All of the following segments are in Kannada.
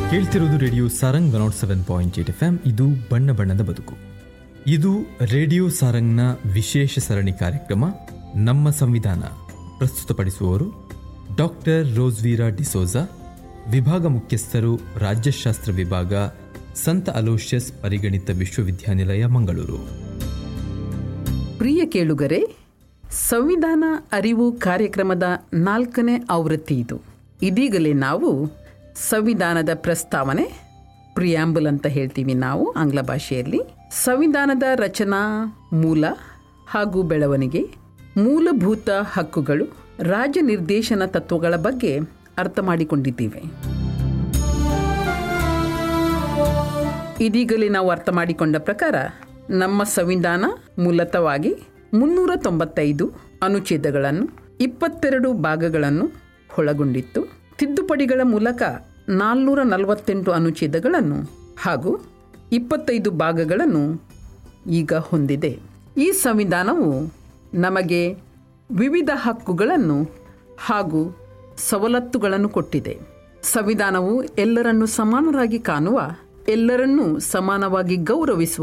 ಕೇಳ್ತಿರೋದು radio Sarang one seven point eight F M ಇದು ಬಣ್ಣ ಬಣ್ಣದ ಬದುಕು ಇದು ರೇಡಿಯೋ ಸಾರಂಗ್ನ ವಿಶೇಷ ಸರಣಿ ಕಾರ್ಯಕ್ರಮ ನಮ್ಮ ಸಂವಿಧಾನ ಪ್ರಸ್ತುತಪಡಿಸುವವರು ಡಾಕ್ಟರ್ ರೋಸ್ವೀರಾ ಡಿಸೋಜಾ ವಿಭಾಗ ಮುಖ್ಯಸ್ಥರು ರಾಜ್ಯಶಾಸ್ತ್ರ ವಿಭಾಗ ಸಂತ ಅಲೋಷಿಯಸ್ ಪರಿಗಣಿತ ವಿಶ್ವವಿದ್ಯಾನಿಲಯ ಮಂಗಳೂರು ಪ್ರಿಯ ಕೇಳುಗರೆ ಸಂವಿಧಾನ ಅರಿವು ಕಾರ್ಯಕ್ರಮದ ನಾಲ್ಕನೇ ಆವೃತ್ತಿ ಇದು ಇದೀಗಲೇ ನಾವು ಸಂವಿಧಾನದ ಪ್ರಸ್ತಾವನೆ ಪ್ರಿಯಾಂಬಲ್ ಅಂತ ಹೇಳ್ತೀವಿ ನಾವು ಆಂಗ್ಲ ಭಾಷೆಯಲ್ಲಿ ಸಂವಿಧಾನದ ರಚನಾ ಮೂಲ ಹಾಗೂ ಬೆಳವಣಿಗೆ ಮೂಲಭೂತ ಹಕ್ಕುಗಳು ರಾಜ್ಯ ನಿರ್ದೇಶನ ತತ್ವಗಳ ಬಗ್ಗೆ ಅರ್ಥ ಮಾಡಿಕೊಂಡಿದ್ದೀವಿ ಇದೀಗಲೇ ನಾವು ಅರ್ಥ ಮಾಡಿಕೊಂಡ ಪ್ರಕಾರ ನಮ್ಮ ಸಂವಿಧಾನ ಮೂಲತವಾಗಿ ಮುನ್ನೂರ ತೊಂಬತ್ತೈದು ಅನುಚ್ಛೇದಗಳನ್ನು ಇಪ್ಪತ್ತೆರಡು ಭಾಗಗಳನ್ನು ಒಳಗೊಂಡಿತ್ತು ತಿದ್ದುಪಡಿಗಳ ಮೂಲಕ ನಾಲ್ನೂರ ನಲವತ್ತೆಂಟು ಅನುಚ್ಛೇದಗಳನ್ನು ಹಾಗೂ ಇಪ್ಪತ್ತೈದು ಭಾಗಗಳನ್ನು ಈಗ ಹೊಂದಿದೆ ಈ ಸಂವಿಧಾನವು ನಮಗೆ ವಿವಿಧ ಹಕ್ಕುಗಳನ್ನು ಹಾಗೂ ಸವಲತ್ತುಗಳನ್ನು ಕೊಟ್ಟಿದೆ ಸಂವಿಧಾನವು ಎಲ್ಲರನ್ನು ಸಮಾನರಾಗಿ ಕಾಣುವ ಎಲ್ಲರನ್ನೂ ಸಮಾನವಾಗಿ ಗೌರವಿಸುವ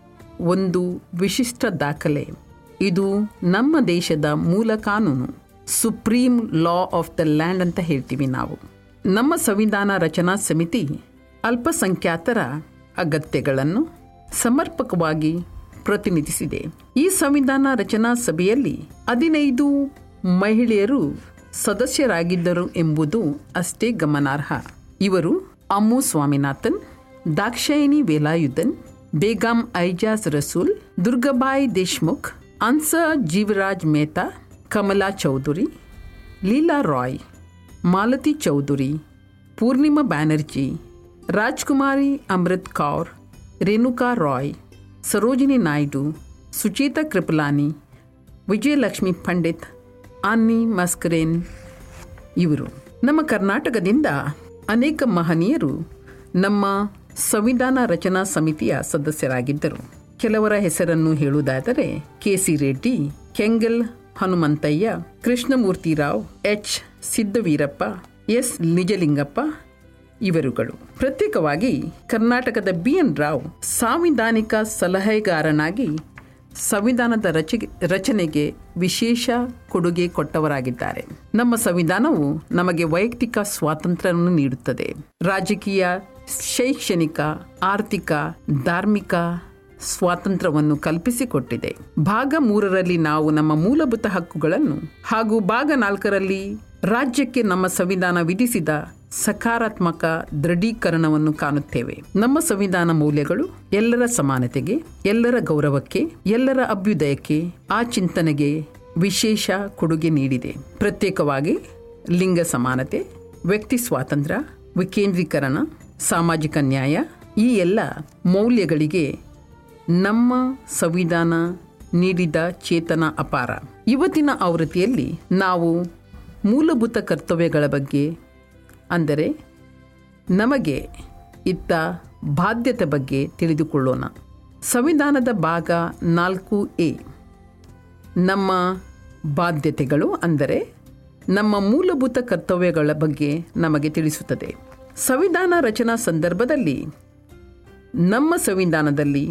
ಒಂದು ವಿಶಿಷ್ಟ ದಾಖಲೆ ಇದು ನಮ್ಮ ದೇಶದ ಮೂಲ ಕಾನೂನು supreme law of the land ಅಂತ ಹೇಳ್ತೀವಿ ನಾವು ನಮ್ಮ ಸಂವಿಧಾನ ರಚನಾ ಸಮಿತಿ ಅಲ್ಪಸಂಖ್ಯಾತರ ಅಗತ್ಯಗಳನ್ನು ಸಮರ್ಪಕವಾಗಿ ಪ್ರತಿನಿಧಿಸಿದೆ ಈ ಸಂವಿಧಾನ ರಚನಾ ಸಭೆಯಲ್ಲಿ ಹದಿನೈದು ಮಹಿಳೆಯರು ಸದಸ್ಯರಾಗಿದ್ದರು ಎಂಬುದು ಅಷ್ಟೇ ಗಮನಾರ್ಹ ಇವರು ಅಮ್ಮು ಸ್ವಾಮಿನಾಥನ್ ದಾಕ್ಷಾಯಿನಿ ವೇಲಾಯುಧನ್ ಬೇಗಂ ಐಜಾಜ್ ರಸೂಲ್ ದುರ್ಗಾಬಾಯಿ ದೇಶ್ಮುಖ್ ಅನ್ಸ ಜೀವರಾಜ್ ಮೆಹ್ತಾ ಕಮಲಾ ಚೌಧುರಿ ಲೀಲಾ ರಾಯ್ ಮಾಲತಿ ಚೌಧುರಿ ಪೂರ್ಣಿಮಾ ಬ್ಯಾನರ್ಜಿ ರಾಜ್ಕುಮಾರಿ ಅಮೃತ್ ಕೌರ್ ರೇಣುಕಾ ರಾಯ್ ಸರೋಜಿನಿ ನಾಯ್ಡು ಸುಚೇತಾ ಕೃಪಲಾನಿ ವಿಜಯಲಕ್ಷ್ಮಿ ಪಂಡಿತ್ ಆನ್ನಿ ಮಸ್ಕರೇನ್ ಇವರು ನಮ್ಮ ಕರ್ನಾಟಕದಿಂದ ಅನೇಕ ಮಹನೀಯರು ನಮ್ಮ ಸಂವಿಧಾನ ರಚನಾ ಸಮಿತಿಯ ಸದಸ್ಯರಾಗಿದ್ದರು ಕೆಲವರ ಹೆಸರನ್ನು ಹೇಳುವುದಾದರೆ K C Reddy Kengal Hanumanthaiah Krishnamurthy Rao H Siddaveerappa S Nijalingappa ಇವರುಗಳು ಪ್ರತ್ಯೇಕವಾಗಿ ಕರ್ನಾಟಕದ ಬಿ ಎನ್ ರಾವ್ ಸಾಂವಿಧಾನಿಕ ಸಲಹೆಗಾರನಾಗಿ ಸಂವಿಧಾನದ ರಚ ರಚನೆಗೆ ವಿಶೇಷ ಕೊಡುಗೆ ಕೊಟ್ಟವರಾಗಿದ್ದಾರೆ ನಮ್ಮ ಸಂವಿಧಾನವು ನಮಗೆ ವೈಯಕ್ತಿಕ ಸ್ವಾತಂತ್ರ್ಯವನ್ನು ನೀಡುತ್ತದೆ ರಾಜಕೀಯ ಶೈಕ್ಷಣಿಕ ಆರ್ಥಿಕ ಧಾರ್ಮಿಕ ಸ್ವಾತಂತ್ರ್ಯವನ್ನು ಕಲ್ಪಿಸಿಕೊಟ್ಟಿದೆ ಭಾಗ ಮೂರರಲ್ಲಿ ನಾವು ನಮ್ಮ ಮೂಲಭೂತ ಹಕ್ಕುಗಳನ್ನು ಹಾಗೂ ಭಾಗ ನಾಲ್ಕರಲ್ಲಿ ರಾಜ್ಯಕ್ಕೆ ನಮ್ಮ ಸಂವಿಧಾನ ವಿಧಿಸಿದ ಸಕಾರಾತ್ಮಕ ದೃಢೀಕರಣವನ್ನು ಕಾಣುತ್ತೇವೆ ನಮ್ಮ ಸಂವಿಧಾನ ಮೌಲ್ಯಗಳು ಎಲ್ಲರ ಸಮಾನತೆಗೆ ಎಲ್ಲರ ಗೌರವಕ್ಕೆ ಎಲ್ಲರ ಅಭ್ಯುದಯಕ್ಕೆ ಆ ಚಿಂತನೆಗೆ ವಿಶೇಷ ಕೊಡುಗೆ ನೀಡಿದೆ ಪ್ರತ್ಯೇಕವಾಗಿ ಲಿಂಗ ಸಮಾನತೆ ವ್ಯಕ್ತಿ ಸ್ವಾತಂತ್ರ್ಯ ವಿಕೇಂದ್ರೀಕರಣ ಸಾಮಾಜಿಕ ನ್ಯಾಯ ಈ ಎಲ್ಲ ಮೌಲ್ಯಗಳಿಗೆ ನಮ್ಮ ಸಂವಿಧಾನ ನೀಡಿದ ಚೇತನ ಅಪಾರ ಇವತ್ತಿನ ಆವೃತ್ತಿಯಲ್ಲಿ ನಾವು ಮೂಲಭೂತ ಕರ್ತವ್ಯಗಳ ಬಗ್ಗೆ ಅಂದರೆ ನಮಗೆ ಇತ್ತ ಬಾಧ್ಯತೆ ಬಗ್ಗೆ ತಿಳಿದುಕೊಳ್ಳೋಣ ಸಂವಿಧಾನದ ಭಾಗ ನಾಲ್ಕು ಎ ನಮ್ಮ ಬಾಧ್ಯತೆಗಳು ಅಂದರೆ ನಮ್ಮ ಮೂಲಭೂತ ಕರ್ತವ್ಯಗಳ ಬಗ್ಗೆ ನಮಗೆ ತಿಳಿಸುತ್ತದೆ ಸಂವಿಧಾನ ರಚನಾ ಸಂದರ್ಭದಲ್ಲಿ ನಮ್ಮ ಸಂವಿಧಾನದಲ್ಲಿ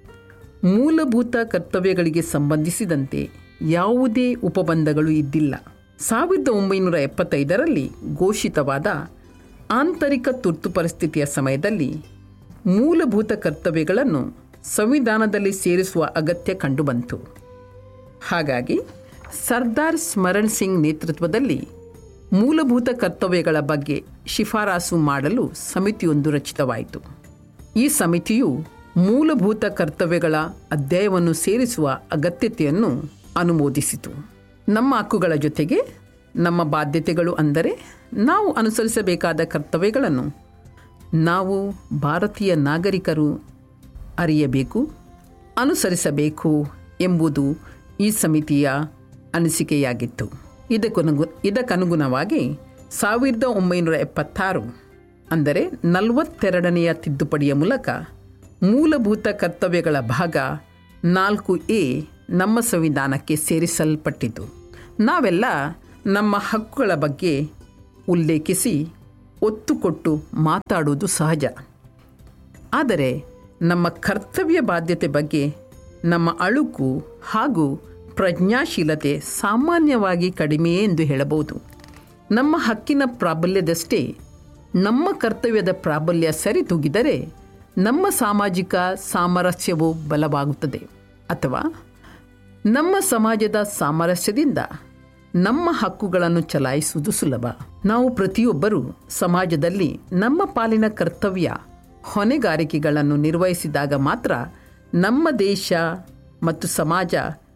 ಮೂಲಭೂತ ಕರ್ತವ್ಯಗಳಿಗೆ ಸಂಬಂಧಿಸಿದಂತೆ ಯಾವುದೇ ಉಪಬಂಧಗಳು ಇದ್ದಿಲ್ಲ ಸಾವಿರದ ಒಂಬೈನೂರ ಎಪ್ಪತ್ತೈದರಲ್ಲಿ ಘೋಷಿತವಾದ ಆಂತರಿಕ ತುರ್ತು ಪರಿಸ್ಥಿತಿಯ ಸಮಯದಲ್ಲಿ ಮೂಲಭೂತ ಕರ್ತವ್ಯಗಳನ್ನು ಸಂವಿಧಾನದಲ್ಲಿ ಸೇರಿಸುವ ಅಗತ್ಯ ಕಂಡುಬಂತು ಹಾಗಾಗಿ ಸರ್ದಾರ್ ಸ್ಮರಣ್ ಸಿಂಗ್ ನೇತೃತ್ವದಲ್ಲಿ ಮೂಲಭೂತ ಕರ್ತವ್ಯಗಳ ಬಗ್ಗೆ ಶಿಫಾರಸು ಮಾಡಲು ಸಮಿತಿಯೊಂದು ರಚಿತವಾಯಿತು ಈ ಸಮಿತಿಯು ಮೂಲಭೂತ ಕರ್ತವ್ಯಗಳ ಅಧ್ಯಾಯವನ್ನು ಸೇರಿಸುವ ಅಗತ್ಯತೆಯನ್ನು ಅನುಮೋದಿಸಿತು ನಮ್ಮ ಹಕ್ಕುಗಳ ಜೊತೆಗೆ ನಮ್ಮ ಬಾಧ್ಯತೆಗಳು ಅಂದರೆ ನಾವು ಅನುಸರಿಸಬೇಕಾದ ಕರ್ತವ್ಯಗಳನ್ನು ನಾವು ಭಾರತೀಯ ನಾಗರಿಕರು ಅರಿಯಬೇಕು ಅನುಸರಿಸಬೇಕು ಎಂಬುದು ಈ ಸಮಿತಿಯ ಅನಿಸಿಕೆಯಾಗಿತ್ತು ಇದಕ್ಕನುಗು ಇದಕ್ಕನುಗುಣವಾಗಿ ಸಾವಿರದ ಒಂಬೈನೂರ ಎಪ್ಪತ್ತಾರು ಅಂದರೆ ನಲವತ್ತೆರಡನೆಯ ತಿದ್ದುಪಡಿಯ ಮೂಲಕ ಮೂಲಭೂತ ಕರ್ತವ್ಯಗಳ ಭಾಗ ನಾಲ್ಕು ಎ ನಮ್ಮ ಸಂವಿಧಾನಕ್ಕೆ ಸೇರಿಸಲ್ಪಟ್ಟಿತು ನಾವೆಲ್ಲ ನಮ್ಮ ಹಕ್ಕುಗಳ ಬಗ್ಗೆ ಉಲ್ಲೇಖಿಸಿ ಒತ್ತು ಕೊಟ್ಟು ಮಾತಾಡುವುದು ಸಹಜ ಆದರೆ ನಮ್ಮ ಕರ್ತವ್ಯ ಬಾಧ್ಯತೆ ಬಗ್ಗೆ ನಮ್ಮ ಅಳುಕು ಹಾಗೂ ಪ್ರಜ್ಞಾಶೀಲತೆ ಸಾಮಾನ್ಯವಾಗಿ ಕಡಿಮೆಯೇ ಎಂದು ಹೇಳಬಹುದು ನಮ್ಮ ಹಕ್ಕಿನ ಪ್ರಾಬಲ್ಯದಷ್ಟೇ ನಮ್ಮ ಕರ್ತವ್ಯದ ಪ್ರಾಬಲ್ಯ ಸರಿತೂಗಿದರೆ ನಮ್ಮ ಸಾಮಾಜಿಕ ಸಾಮರಸ್ಯವು ಬಲವಾಗುತ್ತದೆ ಅಥವಾ ನಮ್ಮ ಸಮಾಜದ ಸಾಮರಸ್ಯದಿಂದ ನಮ್ಮ ಹಕ್ಕುಗಳನ್ನು ಚಲಾಯಿಸುವುದು ಸುಲಭ ನಾವು ಪ್ರತಿಯೊಬ್ಬರೂ ಸಮಾಜದಲ್ಲಿ ನಮ್ಮ ಪಾಲಿನ ಕರ್ತವ್ಯ ಹೊಣೆಗಾರಿಕೆಗಳನ್ನು ನಿರ್ವಹಿಸಿದಾಗ ಮಾತ್ರ ನಮ್ಮ ದೇಶ ಮತ್ತು ಸಮಾಜ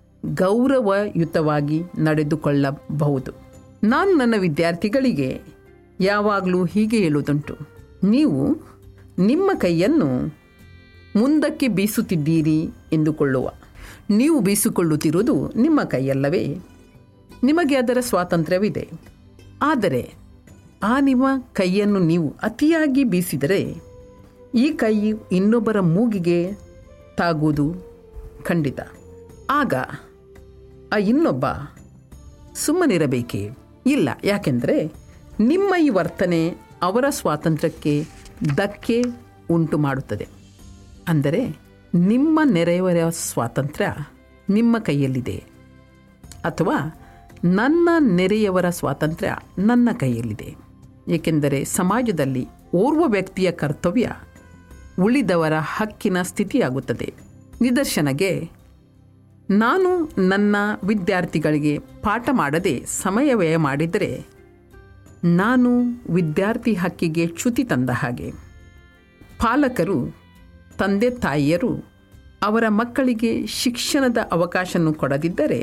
ಗೌರವಯುತವಾಗಿ ನಡೆದುಕೊಳ್ಳಬಹುದು ನಾನು ನನ್ನ ವಿದ್ಯಾರ್ಥಿಗಳಿಗೆ ಯಾವಾಗಲೂ ಹೀಗೆ ಹೇಳುವುದುಂಟು ನೀವು ನಿಮ್ಮ ಕೈಯನ್ನು ಮುಂದಕ್ಕೆ ಬೀಸುತ್ತಿದ್ದೀರಿ ಎಂದುಕೊಳ್ಳುವ ನೀವು ಬೀಸಿಕೊಳ್ಳುತ್ತಿರುವುದು ನಿಮ್ಮ ಕೈಯಲ್ಲವೇ ನಿಮಗೆ ಅದರ ಸ್ವಾತಂತ್ರ್ಯವಿದೆ ಆದರೆ ಆ ನಿಮ್ಮ ಕೈಯನ್ನು ನೀವು ಅತಿಯಾಗಿ ಬೀಸಿದರೆ ಈ ಕೈ ಇನ್ನೊಬ್ಬರ ಮೂಗಿಗೆ ತಾಗುವುದು ಖಂಡಿತ ಆಗ ಆ ಇನ್ನೊಬ್ಬ ಸುಮ್ಮನಿರಬೇಕೇ ಇಲ್ಲ ಯಾಕೆಂದರೆ ನಿಮ್ಮ ಈ ವರ್ತನೆ ಅವರ ಸ್ವಾತಂತ್ರ್ಯಕ್ಕೆ ಧಕ್ಕೆ ಉಂಟು ಮಾಡುತ್ತದೆ ಅಂದರೆ ನಿಮ್ಮ ನೆರೆಯವರ ಸ್ವಾತಂತ್ರ್ಯ ನಿಮ್ಮ ಕೈಯಲ್ಲಿದೆ ಅಥವಾ ನನ್ನ ನೆರೆಯವರ ಸ್ವಾತಂತ್ರ್ಯ ನನ್ನ ಕೈಯಲ್ಲಿದೆ ಏಕೆಂದರೆ ಸಮಾಜದಲ್ಲಿ ಓರ್ವ ವ್ಯಕ್ತಿಯ ಕರ್ತವ್ಯ ಉಳಿದವರ ಹಕ್ಕಿನ ಸ್ಥಿತಿಯಾಗುತ್ತದೆ ನಿದರ್ಶನಗೆ ನಾನು ನನ್ನ ವಿದ್ಯಾರ್ಥಿಗಳಿಗೆ ಪಾಠ ಮಾಡದೆ ಸಮಯ ವ್ಯಯ ಮಾಡಿದರೆ ನಾನು ವಿದ್ಯಾರ್ಥಿ ಹಕ್ಕಿಗೆ ಚ್ಯುತಿ ತಂದ ಹಾಗೆ ಪಾಲಕರು ತಂದೆ ತಾಯಿಯರು ಅವರ ಮಕ್ಕಳಿಗೆ ಶಿಕ್ಷಣದ ಅವಕಾಶವನ್ನು ಕೊಡದಿದ್ದರೆ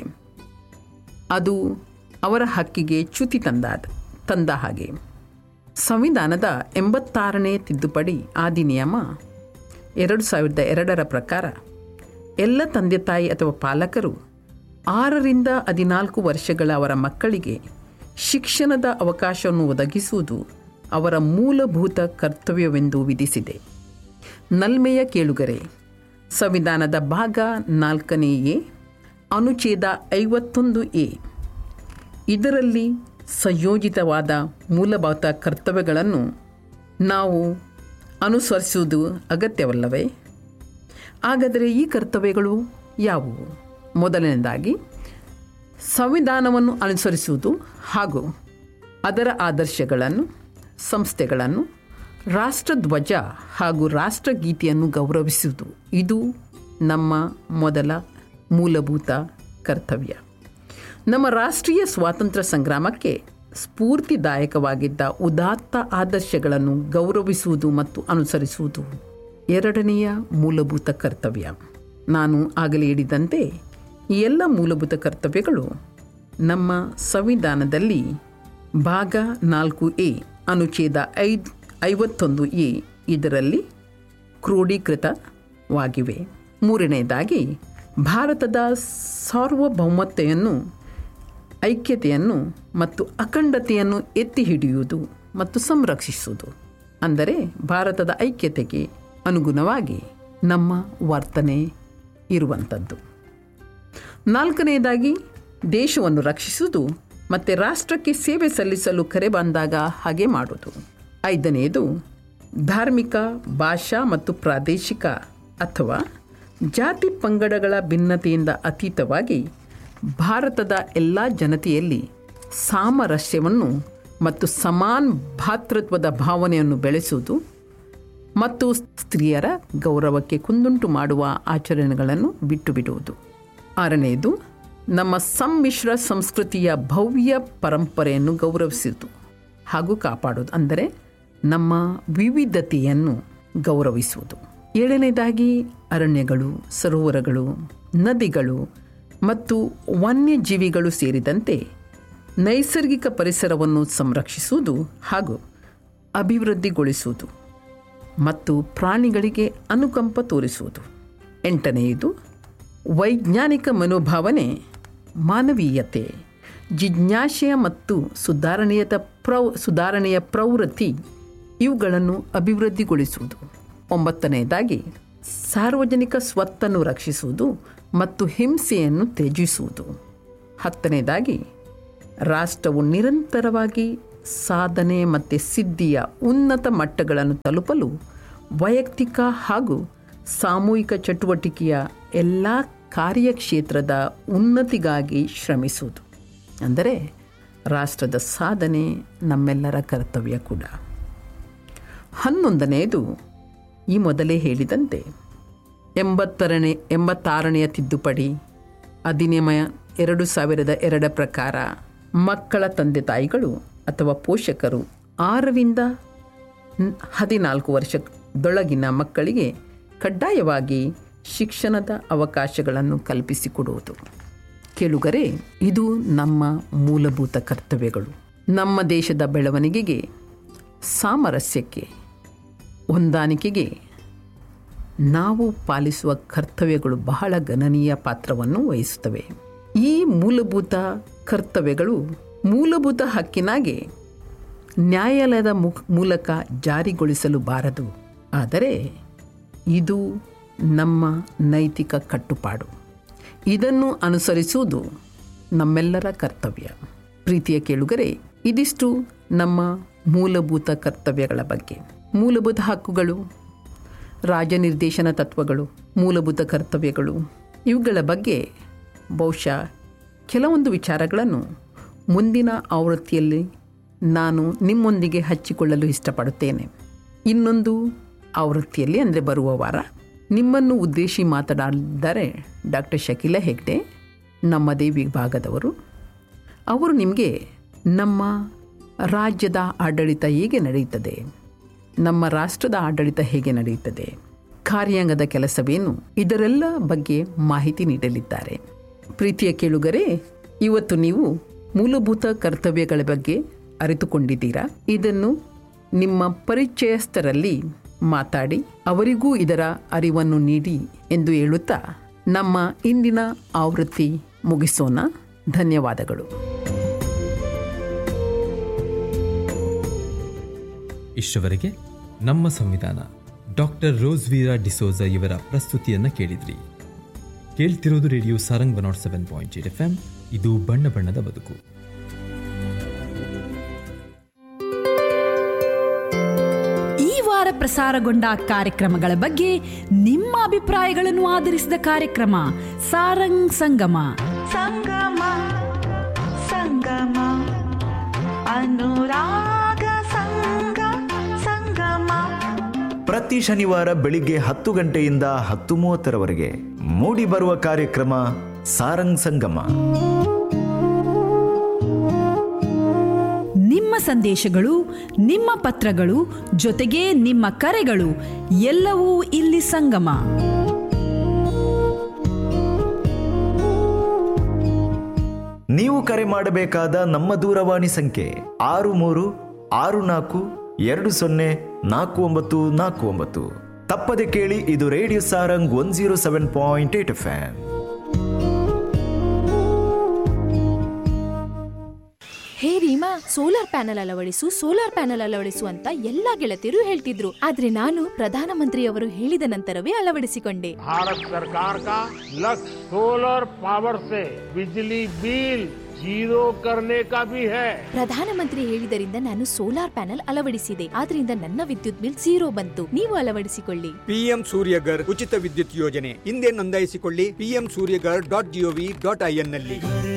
ಅದು ಅವರ ಹಕ್ಕಿಗೆ ಚ್ಯುತಿ ತಂದ ತಂದ ಹಾಗೆ ಸಂವಿಧಾನದ ಎಂಬತ್ತಾರನೇ ತಿದ್ದುಪಡಿ ಅಧಿನಿಯಮ ಎರಡು ಸಾವಿರದ ಎರಡರ ಪ್ರಕಾರ ಎಲ್ಲ ತಂದೆ ತಾಯಿ ಅಥವಾ ಪಾಲಕರು ಆರರಿಂದ ಹದಿನಾಲ್ಕು ವರ್ಷಗಳ ಅವರ ಮಕ್ಕಳಿಗೆ ಶಿಕ್ಷಣದ ಅವಕಾಶವನ್ನು ಒದಗಿಸುವುದು ಅವರ ಮೂಲಭೂತ ಕರ್ತವ್ಯವೆಂದು ವಿಧಿಸಿದೆ ನಲ್ಮೆಯ ಕೇಳುಗರೆ ಸಂವಿಧಾನದ ಭಾಗ ನಾಲ್ಕನೇ ಎ ಅನುಚ್ಛೇದ ಐವತ್ತೊಂದು ಎ ಇದರಲ್ಲಿ ಸಂಯೋಜಿತವಾದ ಮೂಲಭೂತ ಕರ್ತವ್ಯಗಳನ್ನು ನಾವು ಅನುಸರಿಸುವುದು ಅಗತ್ಯವಲ್ಲವೇ ಹಾಗಾದರೆ ಈ ಕರ್ತವ್ಯಗಳು ಯಾವುವು ಮೊದಲನೇದಾಗಿ ಸಂವಿಧಾನವನ್ನು ಅನುಸರಿಸುವುದು ಹಾಗೂ ಅದರ ಆದರ್ಶಗಳನ್ನು ಸಂಸ್ಥೆಗಳನ್ನು ರಾಷ್ಟ್ರಧ್ವಜ ಹಾಗೂ ರಾಷ್ಟ್ರಗೀತೆಯನ್ನು ಗೌರವಿಸುವುದು ಇದು ನಮ್ಮ ಮೊದಲ ಮೂಲಭೂತ ಕರ್ತವ್ಯ ನಮ್ಮ ರಾಷ್ಟ್ರೀಯ ಸ್ವಾತಂತ್ರ್ಯ ಸಂಗ್ರಾಮಕ್ಕೆ ಸ್ಫೂರ್ತಿದಾಯಕವಾಗಿದ್ದ ಉದಾತ್ತ ಆದರ್ಶಗಳನ್ನು ಗೌರವಿಸುವುದು ಮತ್ತು ಅನುಸರಿಸುವುದು ಎರಡನೆಯ ಮೂಲಭೂತ ಕರ್ತವ್ಯ ನಾನು ಆಗಲೇ ಹೇಳಿದಂತೆ ಈ ಎಲ್ಲ ಮೂಲಭೂತ ಕರ್ತವ್ಯಗಳು ನಮ್ಮ ಸಂವಿಧಾನದಲ್ಲಿ ಭಾಗ ನಾಲ್ಕು ಎ ಅನುಚ್ಛೇದ ಐದು ಐವತ್ತೊಂದು ಎ ಇದರಲ್ಲಿ ಕ್ರೋಢೀಕೃತವಾಗಿವೆ ಮೂರನೆಯದಾಗಿ ಭಾರತದ ಸಾರ್ವಭೌಮತೆಯನ್ನು ಐಕ್ಯತೆಯನ್ನು ಮತ್ತು ಅಖಂಡತೆಯನ್ನು ಎತ್ತಿ ಹಿಡಿಯುವುದು ಮತ್ತು ಸಂರಕ್ಷಿಸುವುದು ಅಂದರೆ ಭಾರತದ ಐಕ್ಯತೆಗೆ ಅನುಗುಣವಾಗಿ ನಮ್ಮ ವರ್ತನೆ ಇರುವಂಥದ್ದು ನಾಲ್ಕನೆಯದಾಗಿ ದೇಶವನ್ನು ರಕ್ಷಿಸುವುದು ಮತ್ತು ರಾಷ್ಟ್ರಕ್ಕೆ ಸೇವೆ ಸಲ್ಲಿಸಲು ಕರೆ ಬಂದಾಗ ಹಾಗೆ ಮಾಡೋದು ಐದನೆಯದು ಧಾರ್ಮಿಕ ಭಾಷಾ ಮತ್ತು ಪ್ರಾದೇಶಿಕ ಅಥವಾ ಜಾತಿ ಪಂಗಡಗಳ ಭಿನ್ನತೆಯಿಂದ ಅತೀತವಾಗಿ ಭಾರತದ ಎಲ್ಲ ಜನತೆಯಲ್ಲಿ ಸಾಮರಸ್ಯವನ್ನು ಮತ್ತು ಸಮಾನ ಭಾತೃತ್ವದ ಭಾವನೆಯನ್ನು ಬೆಳೆಸುವುದು ಮತ್ತು ಸ್ತ್ರೀಯರ ಗೌರವಕ್ಕೆ ಕುಂದುಂಟು ಮಾಡುವ ಆಚರಣೆಗಳನ್ನು ಬಿಟ್ಟು ಬಿಡುವುದು ಆರನೆಯದು ನಮ್ಮ ಸಮ್ಮಿಶ್ರ ಸಂಸ್ಕೃತಿಯ ಭವ್ಯ ಪರಂಪರೆಯನ್ನು ಗೌರವಿಸುವುದು ಹಾಗೂ ಕಾಪಾಡುವುದು ಅಂದರೆ ನಮ್ಮ ವಿವಿಧತೆಯನ್ನು ಗೌರವಿಸುವುದು ಏಳನೇದಾಗಿ ಅರಣ್ಯಗಳು ಸರೋವರಗಳು ನದಿಗಳು ಮತ್ತು ವನ್ಯಜೀವಿಗಳು ಸೇರಿದಂತೆ ನೈಸರ್ಗಿಕ ಪರಿಸರವನ್ನು ಸಂರಕ್ಷಿಸುವುದು ಹಾಗೂ ಅಭಿವೃದ್ಧಿಗೊಳಿಸುವುದು ಮತ್ತು ಪ್ರಾಣಿಗಳಿಗೆ ಅನುಕಂಪ ತೋರಿಸುವುದು ಎಂಟನೆಯದು ವೈಜ್ಞಾನಿಕ ಮನೋಭಾವನೆ ಮಾನವೀಯತೆ ಜಿಜ್ಞಾಸೆಯ ಮತ್ತು ಸುಧಾರಣೆಯದ ಪ್ರೌ ಸುಧಾರಣೆಯ ಪ್ರವೃತ್ತಿ ಇವುಗಳನ್ನು ಅಭಿವೃದ್ಧಿಗೊಳಿಸುವುದು ಒಂಬತ್ತನೆಯದಾಗಿ ಸಾರ್ವಜನಿಕ ಸ್ವತ್ತನ್ನು ರಕ್ಷಿಸುವುದು ಮತ್ತು ಹಿಂಸೆಯನ್ನು ತ್ಯಜಿಸುವುದು ಹತ್ತನೇದಾಗಿ ರಾಷ್ಟ್ರವು ನಿರಂತರವಾಗಿ ಸಾಧನೆ ಮತ್ತು ಸಿದ್ಧಿಯ ಉನ್ನತ ಮಟ್ಟಗಳನ್ನು ತಲುಪಲು ವೈಯಕ್ತಿಕ ಹಾಗೂ ಸಾಮೂಹಿಕ ಚಟುವಟಿಕೆಯ ಎಲ್ಲ ಕಾರ್ಯಕ್ಷೇತ್ರದ ಉನ್ನತಿಗಾಗಿ ಶ್ರಮಿಸುವುದು ಅಂದರೆ ರಾಷ್ಟ್ರದ ಸಾಧನೆ ನಮ್ಮೆಲ್ಲರ ಕರ್ತವ್ಯ ಕೂಡ ಹನ್ನೊಂದನೆಯದು ಈ ಮೊದಲೇ ಹೇಳಿದಂತೆ ಎಂಬತ್ತರನೇ ಎಂಬತ್ತಾರನೆಯ ತಿದ್ದುಪಡಿ ಅಧಿನಿಯಮ ಎರಡು ಸಾವಿರದ ಎರಡ ಪ್ರಕಾರ ಮಕ್ಕಳ ತಂದೆ ತಾಯಿಗಳು ಅಥವಾ ಪೋಷಕರು ಆರರಿಂದ ನ್- ಹದಿನಾಲ್ಕು ವರ್ಷದೊಳಗಿನ ಮಕ್ಕಳಿಗೆ ಕಡ್ಡಾಯವಾಗಿ ಶಿಕ್ಷಣದ ಅವಕಾಶಗಳನ್ನು ಕಲ್ಪಿಸಿಕೊಡುವುದು ಕೇಳುಗರೆ ಇದು ನಮ್ಮ ಮೂಲಭೂತ ಕರ್ತವ್ಯಗಳು ನಮ್ಮ ದೇಶದ ಬೆಳವಣಿಗೆಗೆ ಸಾಮರಸ್ಯಕ್ಕೆ ಹೊಂದಾಣಿಕೆಗೆ ನಾವು ಪಾಲಿಸುವ ಕರ್ತವ್ಯಗಳು ಬಹಳ ಗಣನೀಯ ಪಾತ್ರವನ್ನು ವಹಿಸುತ್ತವೆ ಈ ಮೂಲಭೂತ ಕರ್ತವ್ಯಗಳು ಮೂಲಭೂತ ಹಕ್ಕಿನಾಗೆ ನ್ಯಾಯಾಲಯದ ಮುಖ ಮೂಲಕ ಜಾರಿಗೊಳಿಸಲು ಬಾರದು ಆದರೆ ಇದು ನಮ್ಮ ನೈತಿಕ ಕಟ್ಟುಪಾಡು ಇದನ್ನು ಅನುಸರಿಸುವುದು ನಮ್ಮೆಲ್ಲರ ಕರ್ತವ್ಯ ಪ್ರೀತಿಯ ಕೇಳುಗರೆ ಇದಿಷ್ಟು ನಮ್ಮ ಮೂಲಭೂತ ಕರ್ತವ್ಯಗಳ ಬಗ್ಗೆ ಮೂಲಭೂತ ಹಕ್ಕುಗಳು ರಾಜನಿರ್ದೇಶನ ತತ್ವಗಳು ಮೂಲಭೂತ ಕರ್ತವ್ಯಗಳು ಇವುಗಳ ಬಗ್ಗೆ ಬಹುಶಃ ಕೆಲವೊಂದು ವಿಚಾರಗಳನ್ನು ಮುಂದಿನ ಆವೃತ್ತಿಯಲ್ಲಿ ನಾನು ನಿಮ್ಮೊಂದಿಗೆ ಹಂಚಿಕೊಳ್ಳಲು ಇಷ್ಟಪಡುತ್ತೇನೆ ಇನ್ನೊಂದು ಆವೃತ್ತಿಯಲ್ಲಿ ಅಂದರೆ ಬರುವ ವಾರ ನಿಮ್ಮನ್ನು ಉದ್ದೇಶಿ ಮಾತನಾಡಿದ್ದಾರೆ ಡಾಕ್ಟರ್ ಶಕೀಲ ಹೆಗ್ಡೆ ನಮ್ಮದೇ ವಿಭಾಗದವರು ಅವರು ನಿಮಗೆ ನಮ್ಮ ರಾಜ್ಯದ ಆಡಳಿತ ಹೇಗೆ ನಡೆಯುತ್ತದೆ ನಮ್ಮ ರಾಷ್ಟ್ರದ ಆಡಳಿತ ಹೇಗೆ ನಡೆಯುತ್ತದೆ ಕಾರ್ಯಾಂಗದ ಕೆಲಸವೇನು ಇದರೆಲ್ಲ ಬಗ್ಗೆ ಮಾಹಿತಿ ನೀಡಲಿದ್ದಾರೆ ಪ್ರೀತಿಯ ಕೇಳುಗರೆ ಇವತ್ತು ನೀವು ಮೂಲಭೂತ ಕರ್ತವ್ಯಗಳ ಬಗ್ಗೆ ಅರಿತುಕೊಂಡಿದ್ದೀರಾ ಇದನ್ನು ನಿಮ್ಮ ಪರಿಚಯಸ್ಥರಲ್ಲಿ ಮಾತಾಡಿ ಅವರಿಗೂ ಇದರ ಅರಿವನ್ನು ನೀಡಿ ಎಂದು ಹೇಳುತ್ತಾ ನಮ್ಮ ಇಂದಿನ ಆವೃತ್ತಿ ಮುಗಿಸೋಣ ಧನ್ಯವಾದಗಳು ಇಷ್ಟವರೆಗೆ ನಮ್ಮ ಸಂವಿಧಾನ ಡಾಕ್ಟರ್ ರೋಸ್ವೀರಾ ಡಿಸೋಜ ಇವರ ಪ್ರಸ್ತುತಿಯನ್ನ ಕೇಳಿದ್ರಿ ಕೇಳ್ತಿರೋದು radio Sarang one not seven point eight F M ಇದು ಬಣ್ಣ ಬಣ್ಣದ ಬದುಕು ಈ ವಾರ ಪ್ರಸಾರಗೊಂಡ ಕಾರ್ಯಕ್ರಮಗಳ ಬಗ್ಗೆ ನಿಮ್ಮ ಅಭಿಪ್ರಾಯಗಳನ್ನು ಆಧರಿಸಿದ ಕಾರ್ಯಕ್ರಮ ಸಾರಂಗ್ ಸಂಗಮ ಸಂಗಮ ಸಂಗಮ ಅನುರಾಗ ಸಂಗ ಸಂಗಮ ಪ್ರತಿ ಶನಿವಾರ ಬೆಳಿಗ್ಗೆ ಹತ್ತು ಗಂಟೆಯಿಂದ ಹತ್ತು ಮೂವತ್ತರವರೆಗೆ ಮೂಡಿ ಬರುವ ಕಾರ್ಯಕ್ರಮ ಸಾರಂಗ್ ಸಂಗಮ ನಿಮ್ಮ ಸಂದೇಶಗಳು ನಿಮ್ಮ ಪತ್ರಗಳು ಜೊತೆಗೆ ನಿಮ್ಮ ಕರೆಗಳು ಎಲ್ಲವೂ ಇಲ್ಲಿ ಸಂಗಮ ನೀವು ಕರೆ ಮಾಡಬೇಕಾದ ನಮ್ಮ ದೂರವಾಣಿ ಸಂಖ್ಯೆ ಆರು ಮೂರು ಆರು ನಾಲ್ಕು ಎರಡು ಸೊನ್ನೆ ನಾಲ್ಕು ಒಂಬತ್ತು ನಾಲ್ಕು ಒಂಬತ್ತು ತಪ್ಪದೆ ಕೇಳಿ ಇದು radio Sarang one zero seven point eight F hey Reema solar panel ಅಳವಡಿಸು ಸೋಲಾರ್ ಪ್ಯಾನೆಲ್ ಅಳವಡಿಸು ಅಂತ ಎಲ್ಲಾ ಗೆಳತಿಯರು ಹೇಳ್ತಿದ್ರು ಆದ್ರೆ ನಾನು ಪ್ರಧಾನಮಂತ್ರಿಯವರು ಹೇಳಿದ ನಂತರವೇ ಅಳವಡಿಸಿಕೊಂಡೆ भारत सरकार का लक्ष्य सोलर पावर से बिजली बिल जीरो करने का भी है ಪ್ರಧಾನಮಂತ್ರಿ ಹೇಳಿದರಿಂದ ನಾನು ಸೋಲಾರ್ ಪ್ಯಾನೆಲ್ ಅಳವಡಿಸಿದೆ ಆದ್ರಿಂದ ನನ್ನ ವಿದ್ಯುತ್ ಬಿಲ್ ಝೀರೋ ಬಂತು ನೀವು ಅಳವಡಿಸಿಕೊಳ್ಳಿ ಪಿಎಂ ಸೂರ್ಯಗರ್ ಉಚಿತ ವಿದ್ಯುತ್ ಯೋಜನೆ ಹಿಂದೆ ನೋಂದಾಯಿಸಿಕೊಳ್ಳಿ PM Suryaghar dot GOV dot IN ನಲ್ಲಿ